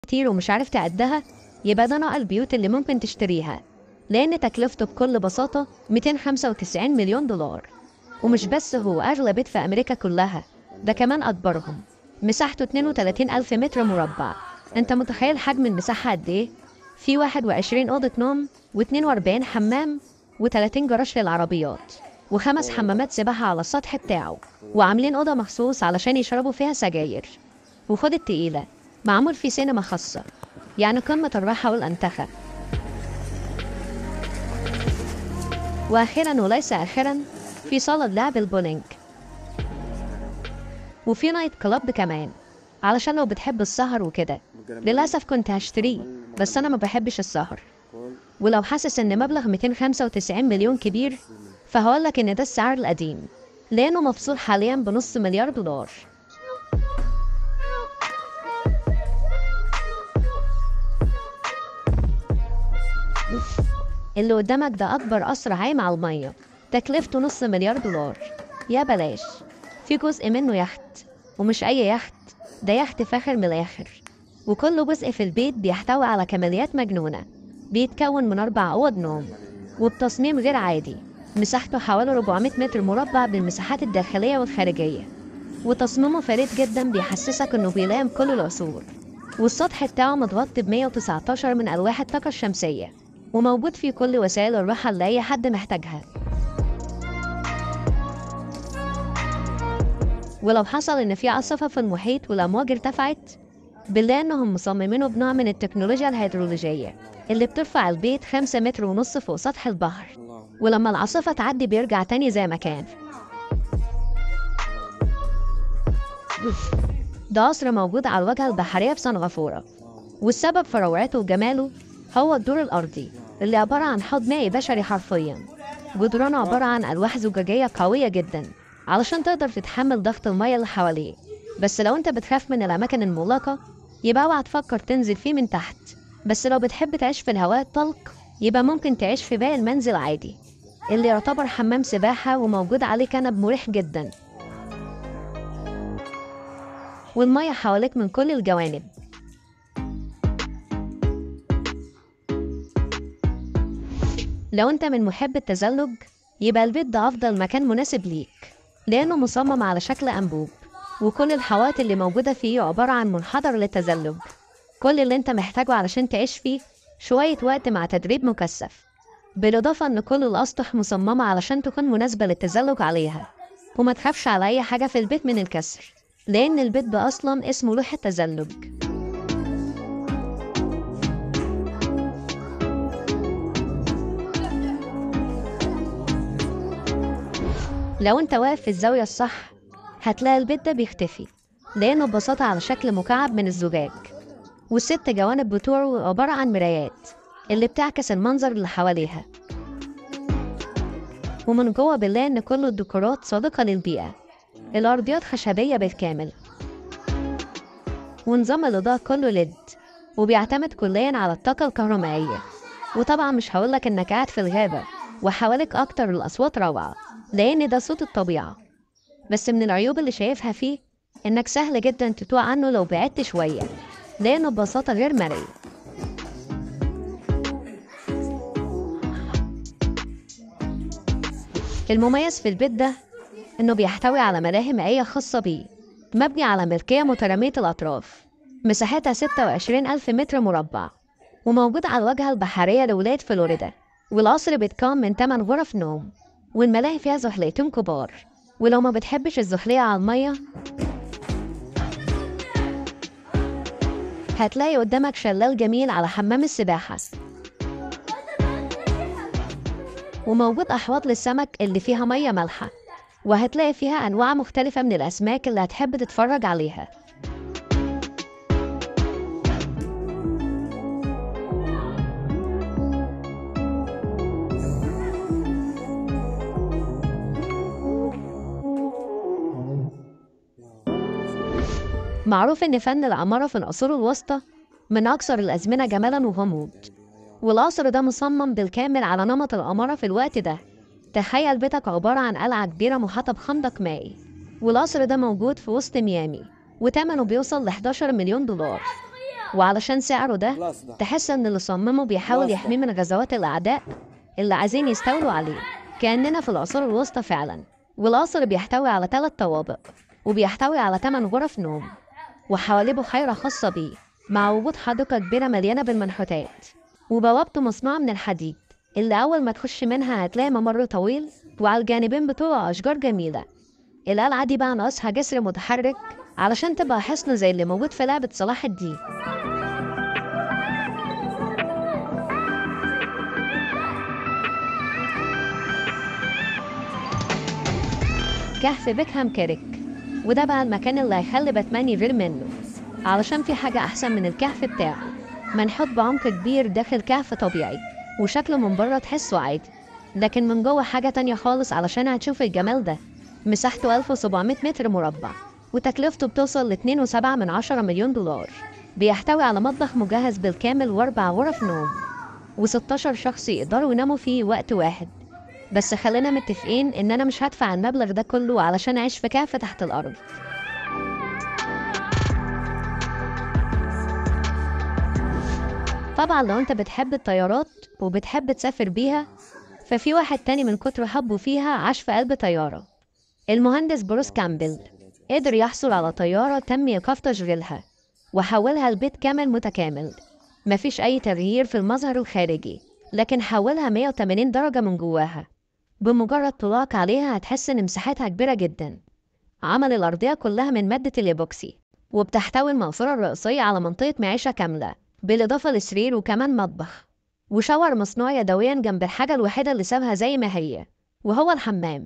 كتير ومش عارف تعدها يبقى ده نوع البيوت اللي ممكن تشتريها لأن تكلفته بكل بساطة 295 مليون دولار ومش بس هو أغلى بيت في أمريكا كلها ده كمان أكبرهم مساحته 32 ألف متر مربع أنت متخيل حجم المساحة قد إيه؟ في 21 أوضة نوم و42 حمام و30 جراج للعربيات وخمس حمامات سباحة على السطح بتاعه وعاملين أوضة مخصوص علشان يشربوا فيها سجاير وخد التقيلة معمول في سينما خاصة يعني قمة الراحة والأنتخة وأخيرا وليس آخرا في صالة لعب البولينج وفي نايت كلاب كمان علشان لو بتحب السهر وكده للأسف كنت هشتريه بس أنا ما بحبش السهر ولو حاسس إن مبلغ 295 مليون كبير فهقول لك إن ده السعر القديم لأنه مفصول حاليا بنص مليار دولار اللي قدامك ده أكبر قصر عايم على المية تكلفته نص مليار دولار يا بلاش في جزء منه يخت ومش أي يخت ده يخت فاخر من الآخر وكل جزء في البيت بيحتوي على كماليات مجنونة بيتكون من أربع أوض نوم وبتصميم غير عادي مساحته حوالي 400 متر مربع بالمساحات الداخلية والخارجية وتصميمه فريد جدا بيحسسك إنه بيلائم كل العصور والسطح بتاعه متغطي ب 119 من ألواح الطاقة الشمسية وموجود فيه كل وسائل الراحة اللي أي حد محتاجها ولو حصل إن في عاصفة في المحيط والأمواج ارتفعت بالله إنهم مصممينه بنوع من التكنولوجيا الهيدرولوجية اللي بترفع البيت خمسة متر ونص فوق سطح البحر ولما العاصفة تعدي بيرجع تاني زي ما كان ده قصر موجود على الواجهة البحرية في سنغافورة والسبب في روعته وجماله هو الدور الأرضي اللي عبارة عن حوض مائي بشري حرفيا جدرانه عبارة عن ألواح زجاجية قوية جدا علشان تقدر تتحمل ضغط المية اللي حواليه بس لو انت بتخاف من الأماكن المغلقة يبقى اوعى تفكر تنزل فيه من تحت بس لو بتحب تعيش في الهواء الطلق يبقى ممكن تعيش في باقي المنزل عادي اللي يعتبر حمام سباحة وموجود عليه كنب مريح جدا والمية حواليك من كل الجوانب لو انت من محب التزلج يبقى البيت ده أفضل مكان مناسب ليك لأنه مصمم على شكل أنبوب وكل الحوائط اللي موجودة فيه عبارة عن منحدر للتزلج كل اللي انت محتاجه علشان تعيش فيه شوية وقت مع تدريب مكثف بالإضافة إن كل الأسطح مصممة علشان تكون مناسبة للتزلج عليها وما تخافش على أي حاجة في البيت من الكسر لأن البيت ده أصلا اسمه لوحة تزلج لو انت واقف في الزاوية الصح هتلاقي البيت ده بيختفي لأنه ببساطة على شكل مكعب من الزجاج والست جوانب بتوعه عبارة عن مرايات اللي بتعكس المنظر اللي حواليها ومن جوه بنلاقي إن كل الديكورات صادقة للبيئة الأرضيات خشبية بالكامل ونظام الإضاءة كله ليد وبيعتمد كليا على الطاقة الكهرومائية وطبعا مش هقولك إنك قاعد في الغابة وحواليك أكتر الأصوات روعة لأن ده صوت الطبيعة بس من العيوب اللي شايفها فيه إنك سهل جدا تتوه عنه لو بعدت شوية لأنه ببساطة غير مرئي المميز في البيت ده إنه بيحتوي على ملاهي مائية خاصة بيه مبني على ملكية مترامية الأطراف مساحتها 26 ألف متر مربع وموجود على الواجهة البحرية لولاية فلوريدا والقصر بيتكون من 8 غرف نوم والملاهي فيها زحليتين كبار ولو ما بتحبش الزحلية على المية هتلاقي قدامك شلال جميل على حمام السباحة وموجود أحواض للسمك اللي فيها مية مالحة وهتلاقي فيها أنواع مختلفة من الأسماك اللي هتحب تتفرج عليها معروف إن فن العمارة في العصور الوسطى من أكثر الأزمنة جمالا وغموض والقصر ده مصمم بالكامل على نمط العمارة في الوقت ده تخيل بيتك عبارة عن قلعة كبيرة محاطة بخندق مائي والقصر ده موجود في وسط ميامي وتمنه بيوصل ل 11 مليون دولار وعلشان سعره ده خلاص ده تحس ان اللي صممه بيحاول خلاص يحميه من غزوات الاعداء اللي عايزين يستولوا عليه كاننا في العصور الوسطى فعلا والقصر بيحتوي على ثلاث طوابق وبيحتوي على ثمان غرف نوم وحواليه بحيرة خاصة بيه مع وجود حديقة كبيرة مليانة بالمنحوتات وبوابته مصنوعة من الحديد اللي أول ما تخش منها هتلاقي ممر طويل وعلى الجانبين بتوعه أشجار جميلة القلعة دي بقى ناقصها جسر متحرك علشان تبقى حصن زي اللي موجود في لعبة صلاح الدين كهف بيكهام كيريك وده بقى المكان اللي هيخلي باتمان يغير منه علشان في حاجة أحسن من الكهف بتاعه منحوت بعمق كبير داخل كهف طبيعي وشكله من بره تحسه عادي لكن من جوه حاجة تانية خالص علشان هتشوف الجمال ده مساحته 1700 متر مربع وتكلفته بتوصل ل 2.7 من عشرة مليون دولار بيحتوي على مطبخ مجهز بالكامل واربع غرف نوم و16 شخص يقدروا يناموا فيه وقت واحد بس خلينا متفقين ان انا مش هدفع المبلغ ده كله علشان اعيش في كهف تحت الارض طبعا لو انت بتحب الطيارات وبتحب تسافر بيها ففي واحد تاني من كتر حبه فيها عاش في قلب طيارة المهندس بروس كامبل قدر يحصل على طيارة تم إيقاف تشغيلها وحولها لبيت كامل متكامل مفيش أي تغيير في المظهر الخارجي لكن حولها 180 درجة من جواها بمجرد طلاق عليها هتحس إن مساحتها كبيرة جدا عمل الأرضية كلها من مادة الإيبوكسي وبتحتوي المقصورة الرئيسية على منطقة معيشة كاملة بالإضافة لسرير وكمان مطبخ وشاور مصنوع يدويا جنب الحاجة الوحيدة اللي سابها زي ما هي وهو الحمام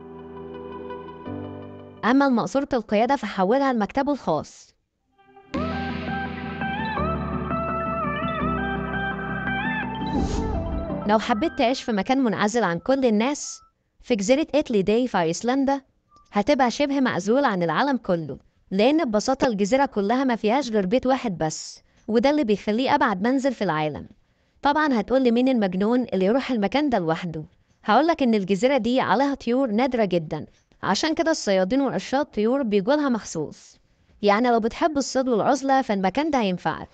أما المقصورة القيادة فحولها لمكتبه الخاص لو حبيت تعيش في مكان منعزل عن كل الناس في جزيرة إتلي داي في أيسلندا هتبقى شبه معزول عن العالم كله لأن ببساطة الجزيرة كلها ما فيهاش غير بيت واحد بس وده اللي بيخليه أبعد منزل في العالم طبعا هتقولي مين المجنون اللي يروح المكان ده لوحده هقولك إن الجزيرة دي عليها طيور نادرة جدا عشان كده الصيادين وعشاق الطيور بيجولها مخصوص يعني لو بتحب الصيد والعزلة فالمكان ده هينفعك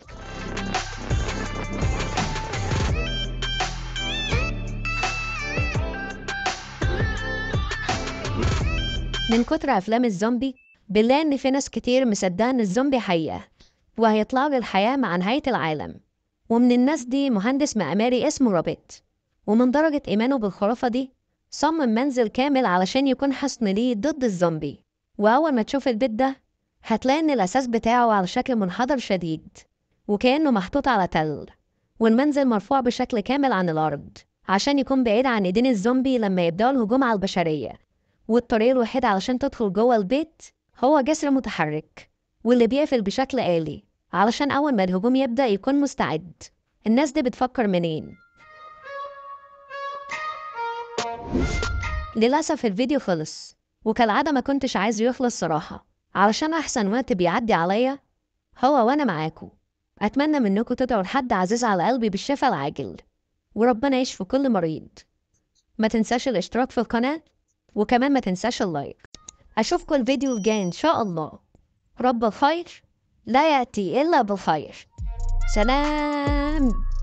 من كتر أفلام الزومبي بنلاقي إن في ناس كتير مصدقة إن الزومبي حقيقة وهيطلعوا للحياة مع نهاية العالم ومن الناس دي مهندس معماري اسمه روبيت ومن درجة إيمانه بالخرافة دي صمم منزل كامل علشان يكون حصن ليه ضد الزومبي وأول ما تشوف البيت ده هتلاقي إن الأساس بتاعه على شكل منحدر شديد وكأنه محطوط على تل والمنزل مرفوع بشكل كامل عن الأرض عشان يكون بعيد عن إيدين الزومبي لما يبدأوا الهجوم على البشرية والطريق الوحيد علشان تدخل جوه البيت هو جسر متحرك واللي بيقفل بشكل آلي علشان أول ما الهجوم يبدأ يكون مستعد الناس دي بتفكر منين؟ للأسف الفيديو خلص وكالعادة ما كنتش عايز يخلص صراحة علشان أحسن وقت بيعدي عليا هو وأنا معاكم أتمنى منكم تدعوا لحد عزيز على قلبي بالشفاء العاجل وربنا يشفي كل مريض ما تنساش الاشتراك في القناة وكمان ما تنساش اللايك أشوفكم الفيديو الجاي إن شاء الله رب الخير لا يأتي إلا بالخير سلام